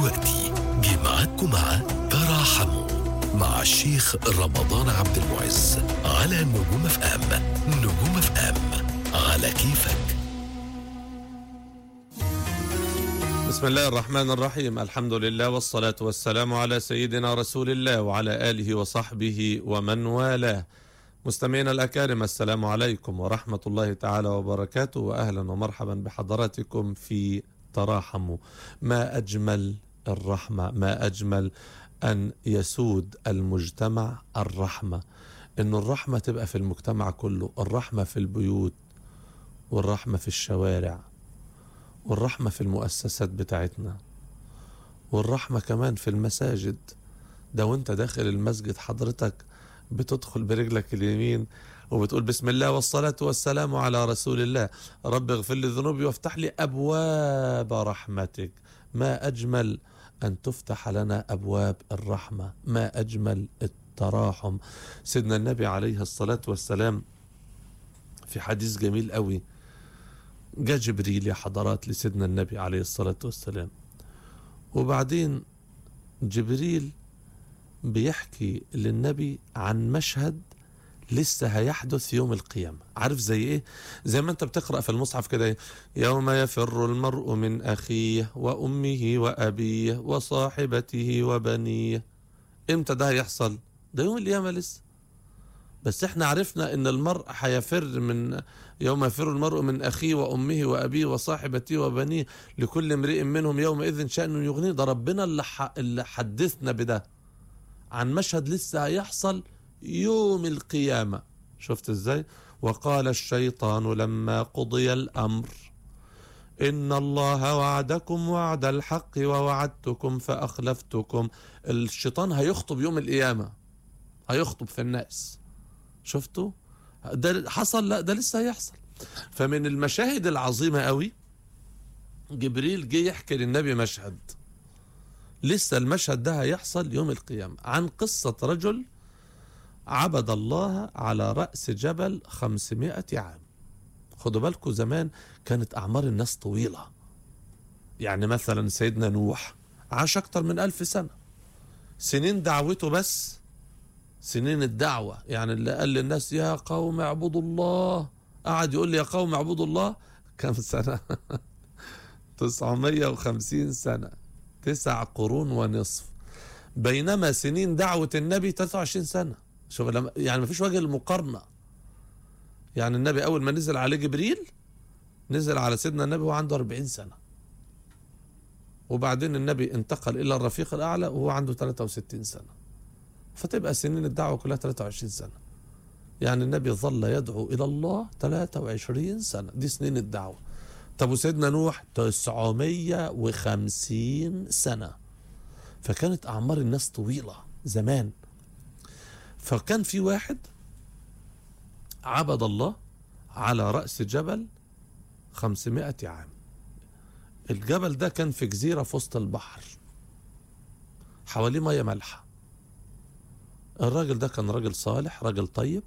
دلوقتي جه معاكم مع تراحموا مع الشيخ رمضان عبد المعز على نجوم اف ام نجوم اف ام على كيفك بسم الله الرحمن الرحيم الحمد لله والصلاة والسلام على سيدنا رسول الله وعلى آله وصحبه ومن والاه مستمعينا الأكارم السلام عليكم ورحمة الله تعالى وبركاته وأهلا ومرحبا بحضراتكم في تراحموا ما أجمل الرحمة ما أجمل أن يسود المجتمع الرحمة إن الرحمة تبقى في المجتمع كله الرحمة في البيوت والرحمة في الشوارع والرحمة في المؤسسات بتاعتنا والرحمة كمان في المساجد ده وانت داخل المسجد حضرتك بتدخل برجلك اليمين وبتقول بسم الله والصلاة والسلام على رسول الله رب اغفر لي ذنوبي وافتح لي أبواب رحمتك ما أجمل أن تفتح لنا أبواب الرحمة ما أجمل التراحم سيدنا النبي عليه الصلاة والسلام في حديث جميل قوي جاء جبريل يا حضرات لسيدنا النبي عليه الصلاة والسلام وبعدين جبريل بيحكي للنبي عن مشهد لسه هيحدث يوم القيامة عارف زي ايه زي ما انت بتقرأ في المصحف كده إيه؟ يوم يفر المرء من أخيه وأمه وأبيه وصاحبته وبنيه امتى ده هيحصل ده يوم القيامة لسه بس احنا عرفنا ان المرء هيفر من يوم يفر المرء من اخيه وامه وابيه وصاحبته وبنيه لكل امرئ منهم يومئذ شأن يغنيه ده ربنا اللي, ح... اللي حدثنا بده عن مشهد لسه هيحصل يوم القيامة شفت ازاي وقال الشيطان لما قضي الامر ان الله وعدكم وعد الحق ووعدتكم فاخلفتكم الشيطان هيخطب يوم القيامة هيخطب في الناس شفتوا ده حصل لا ده لسه هيحصل فمن المشاهد العظيمة قوي جبريل جه يحكي للنبي مشهد لسه المشهد ده هيحصل يوم القيامة عن قصة رجل عبد الله على رأس جبل خمسمائة عام خدوا بالكم زمان كانت أعمار الناس طويلة يعني مثلا سيدنا نوح عاش أكتر من ألف سنة سنين دعوته بس سنين الدعوة يعني اللي قال للناس يا قوم اعبدوا الله قعد يقول لي يا قوم اعبدوا الله كم سنة 950 سنة تسع قرون ونصف بينما سنين دعوة النبي 23 سنة شوف لما يعني ما فيش وجه المقارنة يعني النبي أول ما نزل عليه جبريل نزل على سيدنا النبي وهو عنده 40 سنة وبعدين النبي انتقل إلى الرفيق الأعلى وهو عنده 63 سنة فتبقى سنين الدعوة كلها 23 سنة يعني النبي ظل يدعو إلى الله 23 سنة دي سنين الدعوة طب وسيدنا نوح 950 سنة فكانت أعمار الناس طويلة زمان فكان في واحد عبد الله على رأس جبل 500 عام الجبل ده كان في جزيرة في وسط البحر حواليه مية مالحة الراجل ده كان راجل صالح راجل طيب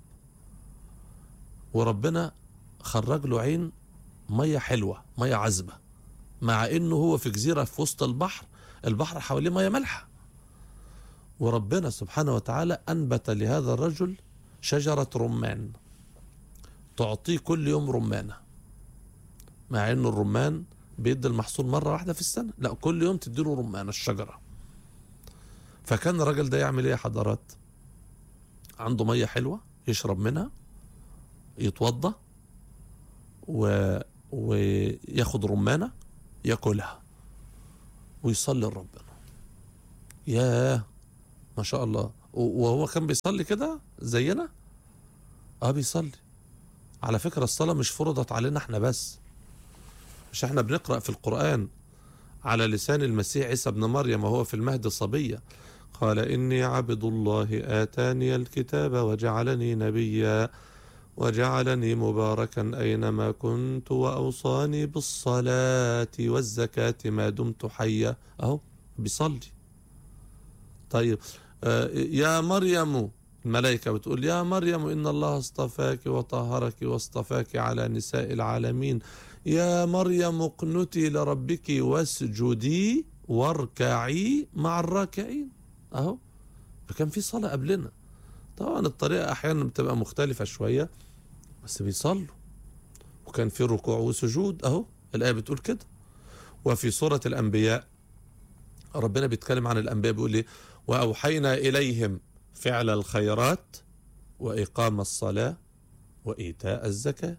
وربنا خرج له عين مية حلوة مية عذبة مع انه هو في جزيرة في وسط البحر البحر حواليه مية مالحة وربنا سبحانه وتعالى انبت لهذا الرجل شجرة رمان تعطيه كل يوم رمانة مع ان الرمان بيدي المحصول مرة واحدة في السنة لا كل يوم تديله رمانة الشجرة فكان الراجل ده يعمل ايه يا حضرات عنده مية حلوة يشرب منها يتوضى و... وياخد رمانة ياكلها ويصلي لربنا ياه ما شاء الله وهو كان بيصلي كده زينا اه بيصلي على فكرة الصلاة مش فرضت علينا احنا بس مش احنا بنقرأ في القرآن على لسان المسيح عيسى ابن مريم وهو في المهد صبية قال إني عبد الله آتاني الكتاب وجعلني نبيا وجعلني مباركا أينما كنت وأوصاني بالصلاة والزكاة ما دمت حيا أهو بيصلي طيب آه يا مريم الملائكة بتقول يا مريم إن الله اصطفاك وطهرك واصطفاك على نساء العالمين يا مريم اقنتي لربك واسجدي واركعي مع الراكعين اهو فكان في صلاة قبلنا طبعا الطريقة احيانا بتبقى مختلفة شوية بس بيصلوا وكان في ركوع وسجود اهو الآية بتقول كده وفي سورة الأنبياء ربنا بيتكلم عن الأنبياء بيقول لي وأوحينا إليهم فعل الخيرات وإقام الصلاة وإيتاء الزكاة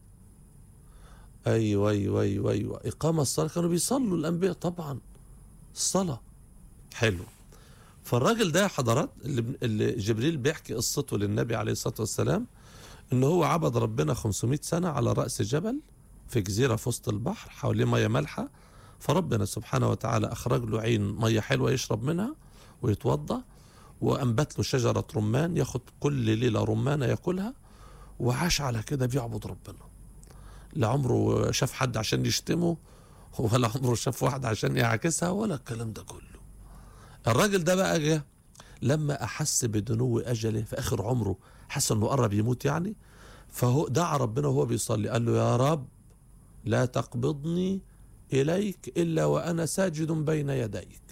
أيوة أيوة أيوة أيوة إقام الصلاة كانوا بيصلوا الأنبياء طبعا الصلاة حلو فالراجل ده يا حضرات اللي, اللي جبريل بيحكي قصته للنبي عليه الصلاة والسلام إن هو عبد ربنا 500 سنة على رأس جبل في جزيرة في وسط البحر حواليه مية مالحة فربنا سبحانه وتعالى أخرج له عين مية حلوة يشرب منها ويتوضأ وأنبت له شجرة رمان ياخد كل ليلة رمانة ياكلها وعاش على كده بيعبد ربنا لا عمره شاف حد عشان يشتمه ولا عمره شاف واحد عشان يعاكسها ولا الكلام ده كله الراجل ده بقى جه لما أحس بدنو أجله في آخر عمره حس أنه قرب يموت يعني فهو دعا ربنا وهو بيصلي قال له يا رب لا تقبضني إليك إلا وأنا ساجد بين يديك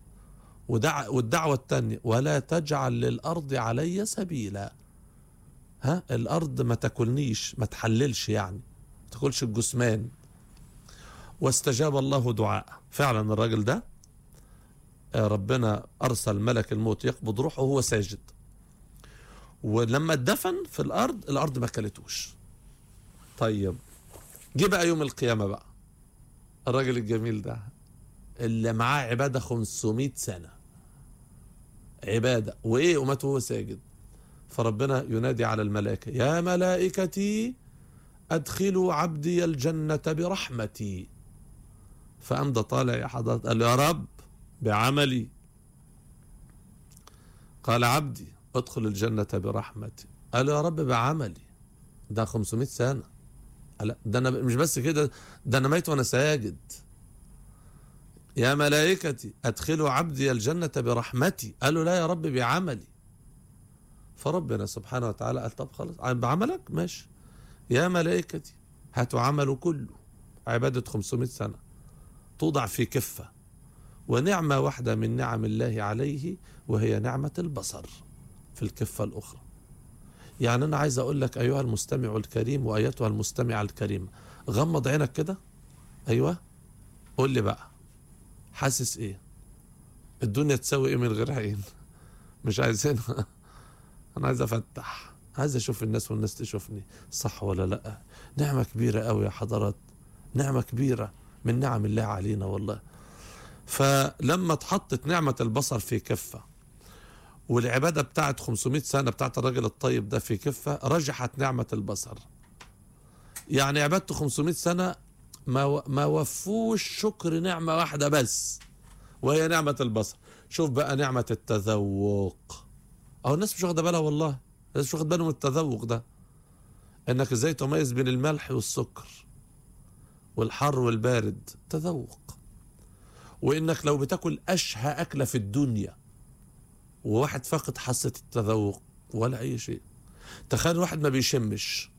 ودع والدعوة الثانية ولا تجعل للأرض علي سبيلا ها الأرض ما تاكلنيش ما تحللش يعني ما تاكلش الجثمان واستجاب الله دعاءه فعلا الراجل ده ربنا أرسل ملك الموت يقبض روحه وهو ساجد ولما اتدفن في الأرض الأرض ما كلتوش طيب جه بقى يوم القيامة بقى الراجل الجميل ده اللي معاه عبادة 500 سنة عبادة وإيه ومات وهو ساجد فربنا ينادي على الملائكة يا ملائكتي أدخلوا عبدي الجنة برحمتي فقام ده طالع يا حضرات قال له يا رب بعملي قال عبدي ادخل الجنة برحمتي قال يا رب بعملي ده 500 سنة لا ده انا مش بس كده ده انا ميت وانا ساجد يا ملائكتي ادخلوا عبدي الجنة برحمتي قالوا لا يا رب بعملي فربنا سبحانه وتعالى قال طب خلاص بعملك ماشي يا ملائكتي هاتوا عمله كله عبادة 500 سنة توضع في كفة ونعمة واحدة من نعم الله عليه وهي نعمة البصر في الكفة الأخرى يعني أنا عايز أقول لك أيها المستمع الكريم وأيتها المستمعة الكريمة غمض عينك كده أيوة قول لي بقى حاسس إيه الدنيا تساوي إيه من غير عين مش عايزينها أنا عايز أفتح عايز أشوف الناس والناس تشوفني صح ولا لأ نعمة كبيرة قوي يا حضرات نعمة كبيرة من نعم الله علينا والله فلما اتحطت نعمة البصر في كفة والعبادة بتاعت 500 سنة بتاعت الراجل الطيب ده في كفة رجحت نعمة البصر يعني عبادته 500 سنة ما ما وفوش شكر نعمة واحدة بس وهي نعمة البصر شوف بقى نعمة التذوق أو الناس مش واخدة بالها والله الناس مش واخدة بالهم من التذوق ده إنك إزاي تميز بين الملح والسكر والحر والبارد تذوق وإنك لو بتاكل أشهى أكلة في الدنيا وواحد فاقد حاسة التذوق ولا أي شيء تخيل واحد ما بيشمش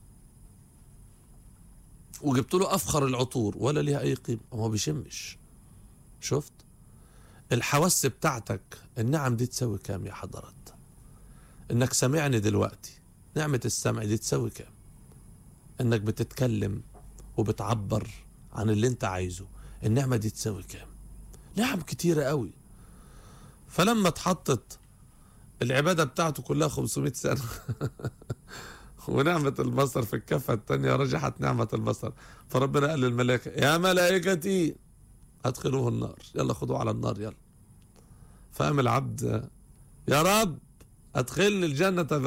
وجبت له أفخر العطور ولا ليها أي قيمة هو ما بيشمش شفت الحواس بتاعتك النعم دي تساوي كام يا حضرات انك سامعني دلوقتي نعمة السمع دي تساوي كام انك بتتكلم وبتعبر عن اللي انت عايزه النعمة دي تساوي كام نعم كتيرة قوي فلما اتحطت العبادة بتاعته كلها 500 سنة ونعمة البصر في الكفة الثانية رجحت نعمة البصر فربنا قال للملائكة يا ملائكتي أدخلوه النار يلا خدوه على النار يلا فقام العبد يا رب أدخلني الجنة